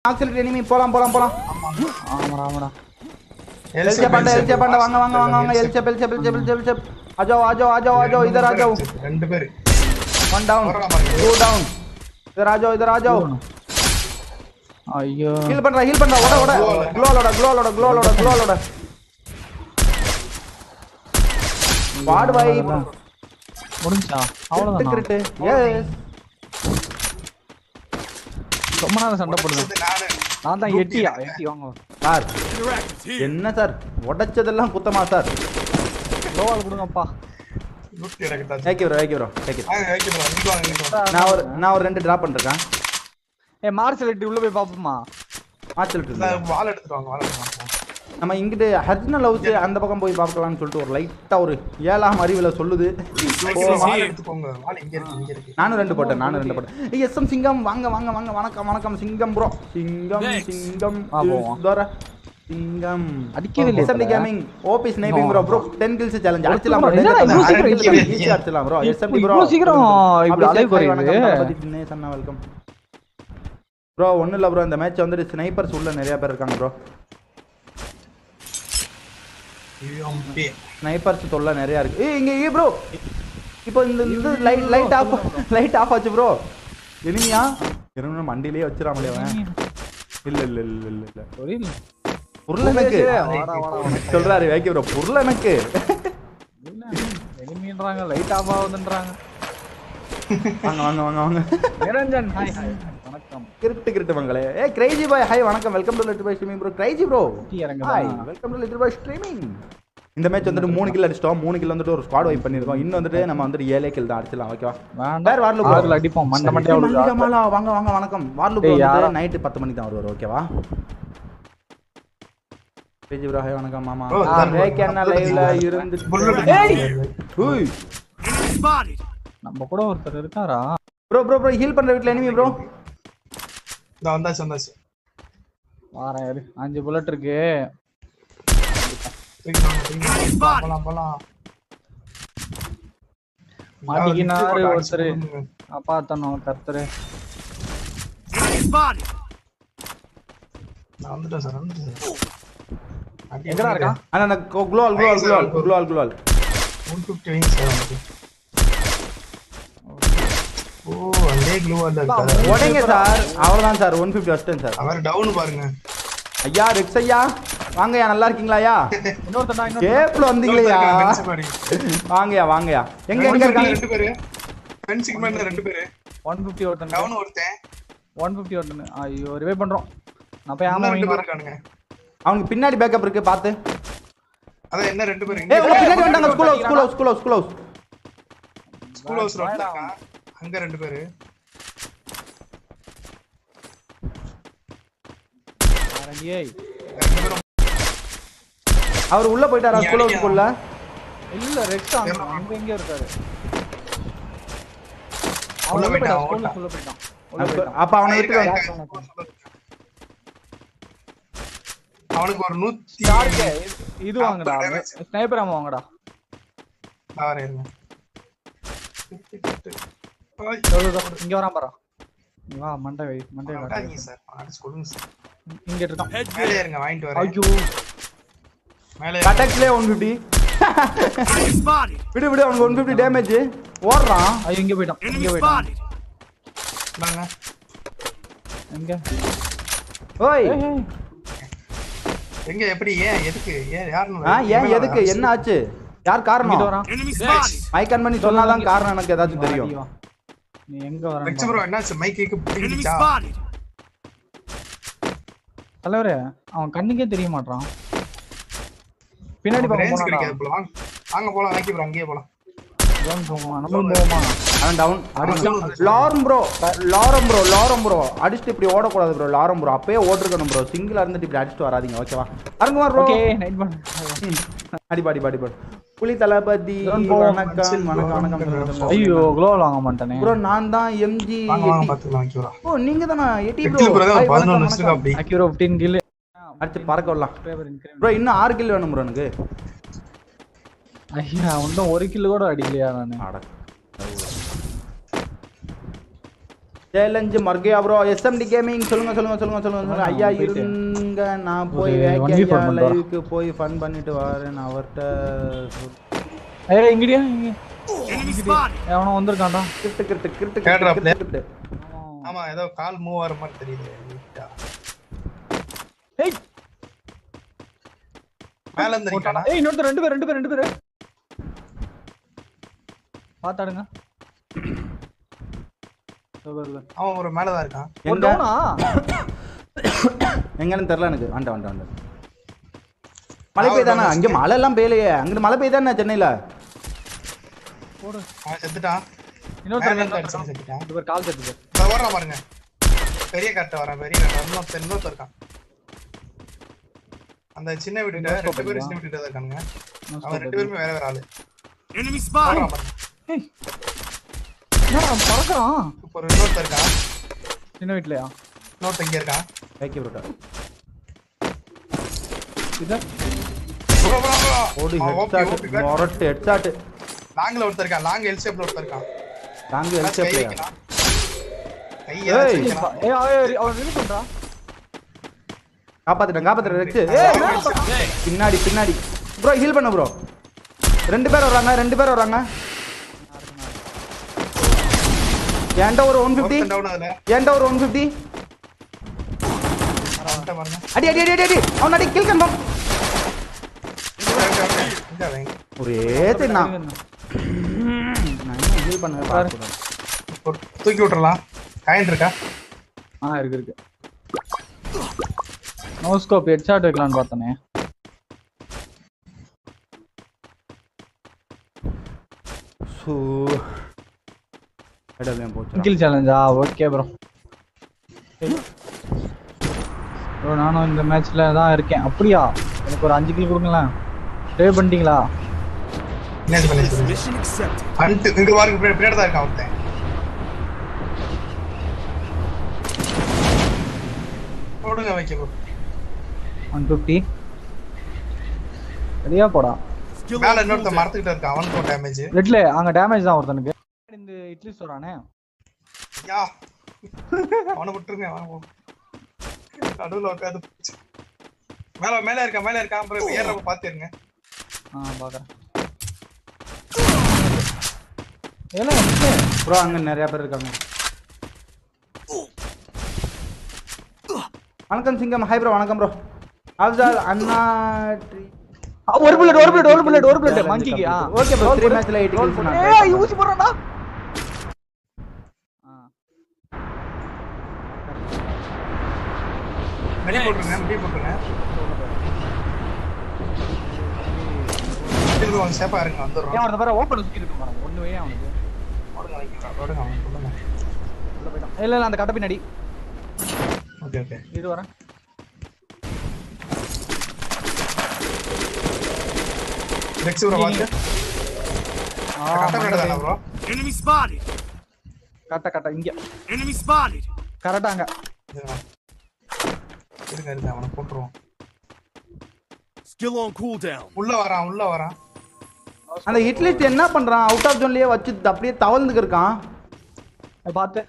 ஆக்சிலேட் enemy போலாம் போலாம் போலாம் ஆமாடா ஆமாடா एलचे पांडा एलचे पांडा वांगा वांगा वांगा वांगा एलचे एलचे एलचे एलचे एलचे आ जाओ आ जाओ आ जाओ आ जाओ इधर आ जाओ ரெண்டு பேரு वन डाउन टू डाउन इधर आ जाओ इधर आ जाओ ஐயோ ஹீல் பண்றா ஹீல் பண்றா ஓட ஓட க்ளோலோட க்ளோலோட க்ளோலோட க்ளோலோட வாடு பாய் முடிஞ்சா அவ்வளவுதான் கிரிட்டு எஸ் ரொம்ப நேரம் சண்டை போடுது இது நானு நான் தான் எட்டியா எட்டி வாங்க சார் என்ன சார் உடைச்சதெல்லாம் குத்தமா சார் லோவால் கொடுங்கப்பா நூத்தி எனக்கு தான் ஏக்கி ப்ரோ ஏக்கி ப்ரோ ஏக்கி வாங்க வைக்க bro, இங்க வாங்க இங்க வாங்க நான் ஒரு நான் ஒரு ரெண்டு டிராப் பண்ணிருக்கேன் ஏ மார்சல் எட்டி உள்ள போய் பாப்போமா மாச்சல் நான் வால் எடுத்துட்டு வாங்க வால் எடுத்துட்டு வாங்க நம்ம இங்கிட்டு ஹர்ஜினல் ஹவுஸ் அந்த பக்கம் போய் பார்க்கலாம்னு சொல்லிட்டு ஒரு லைட்டா ஒரு ஏழாம் அறிவுல சொல்லுது வால் எடுத்துக்கோங்க வால் இங்க இருக்கு இங்க இருக்கு நானும் ரெண்டு போட்டேன் நானும் ரெண்டு போட்டேன் எஸ் எம் சிங்கம் வாங்க வாங்க வாங்க வணக்கம் வணக்கம் சிங்கம் ப்ரோ சிங்கம் சிங்கம் ஆ, போவோம். தோர சிங்கம் அடிக்கவே இல்லையே எஸ்எம்டி தல. Gaming OP sniping bro bro 10 kills challenge அடிச்சலாம் ப்ரோ என்னடா இவ்வளவு சீக்கிரம் அடிக்கவே அடிச்சலாம் ப்ரோ எஸ்எம்டி ப்ரோ இவ்வளவு சீக்கிரம் இப்படி அலைவு குறையுது? வணக்கம் வெல்கம் ப்ரோ ஒன்றும் இல்லை ப்ரோ இந்த மேட்ச் வந்துட்டு ஸ்னைப்பர்ஸ் உள்ள நிறைய பேர் இருக்காங்க ப்ரோ UMP. ஸ்னைப்பர்ஸ் தொல்லை நிறைய இருக்கு ஏய் இங்க ஏ ப்ரோ இப்போ இந்த இந்த light light off light off ஆச்சு ப்ரோ எனிமியா என்ன மண்டியிலே வச்சிராமலே அவன் இல்ல இல்ல இல்ல இல்ல இல்ல புரியல பொருள் எனக்கு வாடா வாடா வாடா சொல்றாரு வைக்க ப்ரோ பொருள் எனக்கு எனிமின்றாங்க லைட் ஆஃப் ஆகுதுன்றாங்க வாங்க வாங்க வாங்க வாங்க நிரஞ்சன் ஹாய் ஹாய் வணக்கம் கிரிட்டு கிரிட்டு மங்களே ஏ கிரைஜி பாய் ஹாய் வணக்கம் welcome to little boy streaming bro crazy bro குட்டி இறங்குதா? Hi welcome to little boy streaming இந்த மேட்ச் வந்துட்டு மூணு கில் அடிச்சிட்டோம் மூணு கில் வந்துட்டு ஒரு ஸ்குவாட் வைப் பண்ணிருக்கோம் இன்னும் வந்துட்டு நம்ம வந்துட்டு ஏழே கில் தான் அடிச்சிடலாம் ஓகேவா வேண்டாம் வேற வார்லு bro. ஆறுல அடிப்போம் மண்ட மண்டையா ஏய், விழுது. மல்லிகா மாலா, வாங்க வாங்க வணக்கம் வார்லு ப்ரோ ஏய், யாரா? வந்துட்டு நைட்டு பத்து மணிக்கு தான் வருவார் ஓகேவா பேஜி ப்ரோ ஹாய் வணக்கம் மாமா ஓ, ஆ, தம்பி. வேக் என்ன லைவ்ல இருந்து புல்லட் ஹூய் நம்ம கூட ஒருத்தர் இருக்காரா ப்ரோ ப்ரோ ப்ரோ ஹீல் பண்ற வீட்ல எனிமி ப்ரோ இந்த வந்தாச்சு வந்தாச்சு வாரேன் இரு அஞ்சு புல்லட் இருக்கு தூக்கி வாங்க, தூக்கி வாங்க. போலாம் போலாம் மாட்டிக்கினாரு ஒருத்தரு சொல்லுங்க. அப்பா தன்னோம் கர்த்தரு நான் வந்துட்டேன் சார் வந்துட்டேன் சார் அடி எங்கடா இருக்கா அண்ணா நான் குளோல் குளோல் குளோல் குளோல் குளோல் 150 wings சார் நமக்கு. ஓ அதே க்ளூ வால்ல இருக்காரு உடைங்க சார் அவ்வளவுதான் சார் ஒன் ஃபிஃப்டி வச்சிட்டேன் சார் அவர் டவுன் பாருங்க ஐயா ரெக்ஸ் ஐயா வாங்கய்யா நல்லா இருக்கீங்களா ஐயா இன்னொருத்தனா இன்னொரு கேப்ல வந்தீங்களா பென்ச் பாடி வாங்கய்யா வாங்கய்யா எங்க எங்க இருக்காங்க ரெண்டு பேரு பென்ச்சுக்கு மேல ரெண்டு பேரு ஒன் ஃபிஃப்டி ஒருத்தன் டவுன் ஒருத்தன் ஒன் ஃபிஃப்டி ஒருத்தன் ஐயோ ரிவே பண்றோம் நான் போய் ஆமா இன்னும் ரெண்டு வாங்கி பேர் வரேன் இருக்கானுங்க அவனுக்கு பின்னாடி பேக்கப் இருக்கு பாத்து அதான் என்ன ரெண்டு பேரு ஏய் உங்க பின்னாடி வந்தாங்க school house school house school house school house school house ரோட்ல இருக்கான் அங்க ரெண்டு பேரு வரேன், ஏய் ரெண்டு பேரும் அவர் உள்ள போயிட்டாரா ஸ்கூல் அடிக்க. ஹவுஸ்க்குள்ள இல்ல ரெக்ஸ் அங்க அங்க எங்க இருக்காரு உள்ள அவன் உள்ள போயிட்டான், போயிட்டான் ஓட்டான். உள்ள போயிட்டான் உள்ள போயிட்டான் அப்ப அவனை விட்டு அவனுக்கு ஒரு நூத்தி யாருக்கு இது- இது வாங்கடா ஸ்னைப்பர் ஆமா வாங்கடா ஆறு இருங்க ஓய், எவ்வளவு இங்க வரான் பாரு இங்க வா மண்டை வை மண்டை வை விடாதீங்க சார் அடிச்சு கொடுங்க சார் இங்க இருக்கான் மேலே இருங்க வாங்கிட்டு வரேன் ஐயோ மேலே கட்டக்ஸ்லயே ஒன் ஃபிஃப்டி விடு விடு அவனுக்கு ஒன் ஃபிஃப்டி டேமேஜ் ஓடுறான் ஐயோ இங்க போயிட்டான் இங்க போயிட்டான் இந்தாங்க. எங்க ஓய் ஏய், ஏய். எங்க எப்படி ஏன் எதுக்கு ஏன் யாருன்னு ஆ ஏன் எதுக்கு என்ன ஆச்சு யார் இங்கிட்டு காரணம் வரான் மைக் ஆன் பண்ணி சொன்னாதான் காரணம் எனக்கு ஏதாச்சும் தெரியும் அடி வா. நீ எங்க வெக்ஸ் வர ப்ரோ என்னாச்சு மைக்கு பிடிச்சா தலைவரே அவன் கண்ணுக்கே தெரிய மாட்டான் பின்னாடி ரேஞ்ச் பாக்க கிடைக்காது போல வாங்க வாங்க போலாம் வைக்க ப்ரோ அங்கேயே போலாம் போமா நம்மளும் போவோமா அவன் டவுன் லாரம் ப்ரோ லாரம் ப்ரோ லாரம் ப்ரோ அடிச்சுட்டு இப்படி ஓடக்கூடாது ப்ரோ லாரம் ப்ரோ அப்பயே ஓட்டிருக்கணும் ப்ரோ சிங்கிளா இருந்துட்டு இப்படி அடிச்சுட்டு வராதீங்க ஓகேவா அருங்குமார் ப்ரோ ஓகே நைட் பண்ண அடி பாடி பாடி பாடி புலி தளபதி Zone போவோம். வணக்கம் வணக்கம் வணக்கம் ஐயோ க்ளோவ் வாங்க மாட்டானே ப்ரோ நான் தான் எம்ஜி வாங்க வாங்க பாத்துக்கலாம் வைக்க ப்ரோ ஓ நீங்க தானா எட்டி வெக்ஸ் ப்ரோ ப்ரோ பதினொன்று நிமிஷத்துக்கு அப்படி அக்யூரோ 15 கில் அடிச்சு பறக்க விடலாம் சப்ஸ்கிரைபர் இன்கிரிமெண்ட் ப்ரோ இன்னும் ஆறு கில் வேணும் ப்ரோ எனக்கு ஐயா இன்னும் ஒரு கில் கூட அடிக்கலையா நானு அட சேலஞ்ச் மர்கையா ப்ரோ எஸ்எம்டி கேமிங் சொல்லுங்க சொல்லுங்க சொல்லுங்க சொல்லுங்க சொல்லுங்க ஆ, ஐயா போயிட்டு. இருங்க நான் போய் ஒரு வேக்கி 1v4 ஐயா பண்ணிட்டு வரேன். லைவுக்கு போய் ஃபன் பண்ணிட்டு வரேன் அவர்கிட்ட ஏய் இங்கடியா இங்க எவனோ வந்திருக்கான்டா கிட்டு கிட்டு கிட்டு கேடுறா கிட்டு player. கிட்டு ஆமா ஏதோ கால் மூவ் ஆகிற மாதிரி தெரியுது light ஆ. ஏய் மேல இருந்து நிக்கானா ஏய் இன்னொருத்தர் ரெண்டு பேர் ரெண்டு பேர் ரெண்டு பேர் பாத்தாடுங்க இதோ வருது. அவன் ஒரு மேலதான் இருக்கான் ஒரு எங்க டவுனா எங்கன்னு தெரியல எனக்கு வந்துட்டேன் வந்துட்டேன் வந்துட்டேன் மழை பெய்தானா அங்க மழை எல்லாம் பெய்யலையே அங்கிட்டு மழை பெய்தானே சென்னையில போடு அவன் செத்துட்டான் மேல இன்னொருத்தர் இருந்து ரெண்டு அடிச்சு செத்துட்டான் பேர் கால் தட்டுது இதோ ஓடுறான் பாருங்க பெரிய கட்ட வரான் பெரிய கட்ட இன்னொருத்தர் இன்னொருத்தர் இருக்கான் அந்த சின்ன வீட்டுல ரெண்டு பேரும் சின்ன வீட்டுல தான் இருக்கானுங்க அவன் ரெண்டு பேருமே வேற வேற ஆளு ஓடுறான் பாருங்க ஏய் என்னடா பறக்குறான் இப்போ ஒரு இன்னொருத்தர் இருக்கான் சின்ன வீட்லயா இன்னொருத்தர் இங்க இருக்கான் வேக்கி ப்ரோட்டா இது bro, bro, bro. ஓடி அவன் OP, ஹெட் OP, ஷாட் மொரட்டு ஹெட் ஷாட் லாங்ல ஒருத்தர் இருக்கான் லாங் எல் ஷேப்ல ஒருத்தர் இருக்கான் தாங்க கை ஹெட் ஷாட் வைக்கலாம் கை ஏய். ஏதாச்சும் வைக்கலாம். ஏய் அவன் அவன் ரிலீஸ் பண்றா காப்பாத்திட்டேன் காப்பாத்திட்டேன் ரெக்ஸ் பின்னாடி பின்னாடி ப்ரோ ஹீல் பண்ணு ப்ரோ ரெண்டு பேர் வராங்க ரெண்டு பேர் வராங்க என்கிட்ட ஒரு ஒன் ஃபிஃப்டி ஒருத்தன் down அதுல. என்கிட்ட ஒரு ஒன் ஃபிஃப்டி அவன்கிட்ட பாருங்க. அடி அடி அடி அடி அடி அவன் அடி kill confirm Okay, okay, okay. இங்க வைங்க. ஒரே தின்னா நான் ஹீல் பண்ணவே பார்க்கக்கூடாது ஒரு தூக்கி விட்டுறலாம் காயின் இருக்கா ஆ இருக்கு இருக்கு நோஸ்கோப் ஹெட்ஷாட் வைக்கலாம்னு பார்த்தனே ஸோ இடம்லாம் போச்சு கில் சேலஞ்சா ஓகே ப்ரோ ப்ரோ நானும் இந்த மேட்ச்ல தான் இருக்கேன் அப்படியா எனக்கு ஒரு அஞ்சு கில் கொடுங்களேன் சேவ் பண்ணிட்டீங்களா என்ன பண்ணி அன்ட்டு இங்க பாருங்க பின்னாடி பின்னாடி தான் இருக்கான் ஒருத்தன் போடுங்க வைக்க bro. ஒன் ஃபிஃப்டி சரியா போடா மேல இன்னொருத்தன் மரத்துக்கிட்ட இருக்கான் அவனுக்கும் டேமேஜ் ரெட்ல அங்க டேமேஜ் தான் ஒருத்தனுக்கு இந்த இட்லி சொல்றானே யா அவனை விட்டுருங்க அவனை போ. நடுவுல உட்காந்து மேல மேல இருக்கான் மேல இருக்கான் அப்புறம் ஏறப்ப பாத்துருங்க ஆ பாக்குறேன் ஏல இட்லி ப்ரோ அங்கே நிறைய பேர் இருக்காங்க வணக்கம் சிங்கம் ஹாய் ப்ரோ வணக்கம் ப்ரோ அப்சால் அண்ணா ஆ, ஒரு புல்லட் ஒரு புல்லட் ஒரு புல்லட் ஒரு புல்லட் மங்கிக்கு ஆ ஓகே ப்ரோ த்ரீ மேட்ச்ல எயிட் Roll கில்ஸ் பண்ணு. நான் ஏய் ஊசி போடுறான்டா ஆ மெடி போட்டுருங்க மெடி போட்டுருங்க திரும்ப அவன் சேப்பா இருங்க ஏன் வந்துடுறோம் அவன பாரு ஓபன் சுத்தி இருக்கு பாருங்க ஒண்ணு வே அவனுக்கு போடுங்க வைங்க போடுங்க அவன் சொல்லுங்க உள்ள போய்ட்டான் இல்ல இல்ல அந்த கட்ட பின்னாடி ஓகே ஓகே இது வரேன் நெக்ஸ்ட் ப்ரோ பாத்து ஆ கட்ட பின்னாடி தானே ப்ரோ Enemy spotted! கட்ட கட்ட இங்க Enemy spotted! கரெக்டா அங்க இருங்க இருங்க அவனை போட்டுருவோம் Still on cooldown. உள்ள வரான் உள்ள வரான் அந்த ஹிட்லிஸ்ட் என்ன பண்றான் அவுட் ஆஃப் ஜோன்லயே வச்சு அப்படியே தவழ்ந்துக்கு இருக்கான் அதை பார்த்து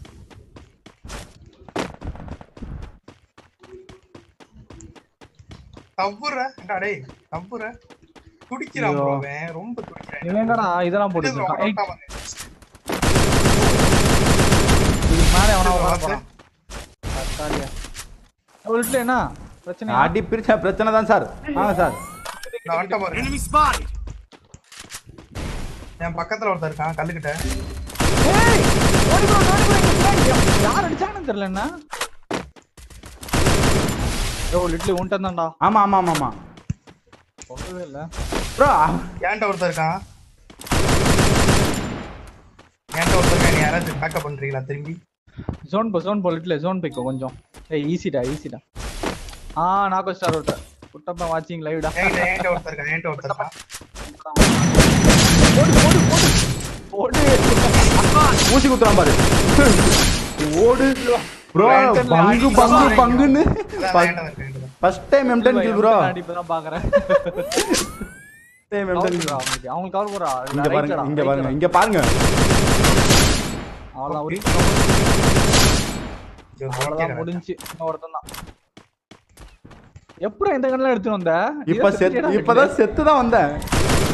தப்புற ஏண்டா டேய் தப்புற துடிக்கிறான் ப்ரோ அவன் ரொம்ப துடிக்கிறான் இவன் எங்கடா இதெல்லாம் போட்டு இது இருக்கான் ஏய், correct ஆ வந்து. இதுக்கு மேல எவனா இது வர பார்த்து. போறான் கரெக்டாடியா அவள்கிட்ட என்ன பிரச்சனை அடி பிரிச்ச பிரச்சனை தான் சார் ஆமாம் சார் நான் வந்துட்டேன் பாருங்க Enemy spotted! என் பக்கத்துல ஒருத்தர் இருக்கான் கல்லுக்கிட்ட ஏய் ஓடி போ ஓடி போ இங்க பின்னாடி. யார் அடிச்சாங்கன்னு தெரியல என்ன ஓ லிட்லி உன்டன் தான்டா ஆமா ஆமா ஆமா ஆமா சொல்லவே இல்ல ப்ரோ ஏன்ட்ட ஒருத்தர் இருக்கான் ஏன்ட்ட ஒருத்தர் இருக்கான் நீ யாராச்சும் பேக்கப் பண்றீங்களா திரும்பி ஜோன் போ ஜோன் போ லிட்ல ஜோன் போய்க்கோ கொஞ்சம் ஏய் ஈஸிடா ஈஸிடா ஆ நாகோ ஸ்டார் ஒருத்தர் குட்டப்பா வாட்சிங் லைவ்டா என்கிட்ட என்கிட்ட ஒருத்தர் இருக்கான் என்கிட்ட ஒருத்தர் இருக்கான் ஓடு ஓடு ஓடு ஓடு ஊசி குத்துறான் பாரு ஓடு ப்ரோ பங்கு பங்கு பங்குன்னு அதான் என்கிட்ட இருக்கு, என்கிட்ட இருக்கு. ஃபர்ஸ்ட் டைம் எம்டன் கில் ப்ரோ இப்பதான் பாக்குறேன் டைம் எம்டன் கில் அவங்களுக்கு கவர் போறா இங்க பாருங்க இங்க பாருங்க இங்க பாருங்க அவ்வளவுதான் ஒரு இது ஒரு அவ்வளவுதான் rocket முடிஞ்சு இன்னும் ஒருத்தன் தான் எப்படி இந்த கண்ணெல்லாம் எடுத்துட்டு வந்த இப்ப இதை செத்து செத்துட்டியாடா இப்பதான் செத்து தான் வந்தேன்